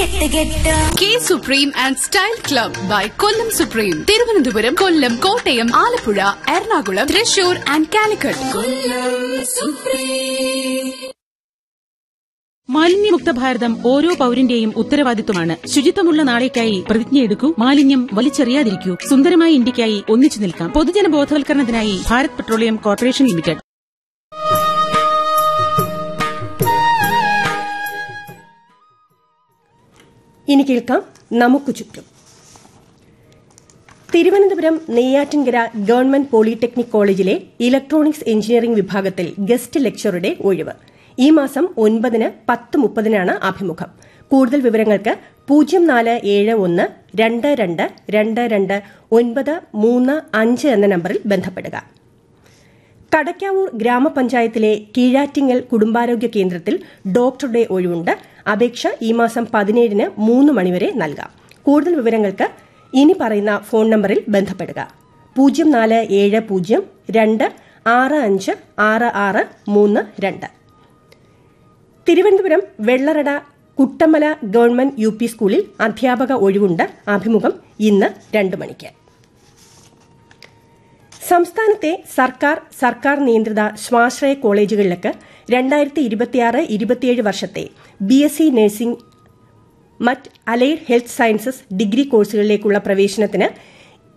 കെട്ട് കെട്ട് K supreme and style club by Kollam supreme Thiruvananthapuram Kollam Kottayam Alappuzha Ernakulam Thrissur and Calicut മാലിന്യമുക്ത ഭാരതം ഓരോ പൌരന്റെയും ഉത്തരവാദിത്വമാണ് ശുചിത്വമുള്ള നാളേക്കായി പ്രതിജ്ഞയെടുക്കൂ മാലിന്യം വലിച്ചെറിയാതിരിക്കൂ സുന്ദരമായ ഇന്ത്യക്കായി ഒന്നിച്ചു നിൽക്കാം പൊതുജന ബോധവൽക്കരണത്തിനായി ഭാരത് പെട്രോളിയം കോർപ്പറേഷൻ ലിമിറ്റഡ് ഇനി കേൾക്കാം നമുക്ക് ചുറ്റും തിരുവനന്തപുരം നെയ്യാറ്റിൻകര ഗവൺമെന്റ് പോളിടെക്നിക് കോളേജിലെ ഇലക്ട്രോണിക്സ് എഞ്ചിനീയറിംഗ് വിഭാഗത്തിൽ ഗസ്റ്റ് ലെക്ചറുടെ ഒഴിവ് ഈ മാസം ഒൻപതിന് പത്ത് മുപ്പതിനാണ് അഭിമുഖം കൂടുതൽ വിവരങ്ങൾക്ക് പൂജ്യം നാല് ഏഴ് ഒന്ന് രണ്ട് രണ്ട് രണ്ട് രണ്ട് ഒൻപത് മൂന്ന് അഞ്ച് എന്ന നമ്പറിൽ ബന്ധപ്പെടുക കടയ്ക്കാവൂർ ഗ്രാമപഞ്ചായത്തിലെ കീഴാറ്റിങ്ങൽ കുടുംബാരോഗ്യ കേന്ദ്രത്തിൽ ഡോക്ടറുടെ ഒഴിവുണ്ട് അപേക്ഷ ഈ മാസം പതിനേഴിന് മൂന്ന് മണിവരെ നൽകാം കൂടുതൽ വിവരങ്ങൾക്ക് ഇനി പറയുന്ന ഫോൺ നമ്പറിൽ ബന്ധപ്പെടുക പൂജ്യം നാല് ഏഴ് പൂജ്യം രണ്ട് ആറ് അഞ്ച് ആറ് ആറ് മൂന്ന് രണ്ട് Thiruvananthapuram Vellarada Kuttamala government U P സ്കൂളിൽ അധ്യാപക ഒഴിവുണ്ട് അഭിമുഖം ഇന്ന് രണ്ട് മണിക്ക് സംസ്ഥാനത്തെ സർക്കാർ സർക്കാർ നിയന്ത്രിത സ്വാശ്രയ കോളേജുകളിലേക്ക് രണ്ടായിരത്തി ഇരുപത്തിയാറ് ഇരുപത്തിയേഴ് വർഷത്തെ ബി എസ് സി നഴ്സിംഗ് മറ്റ് അലൈഡ് ഹെൽത്ത് സയൻസസ് ഡിഗ്രി കോഴ്സുകളിലേക്കുള്ള പ്രവേശനത്തിന്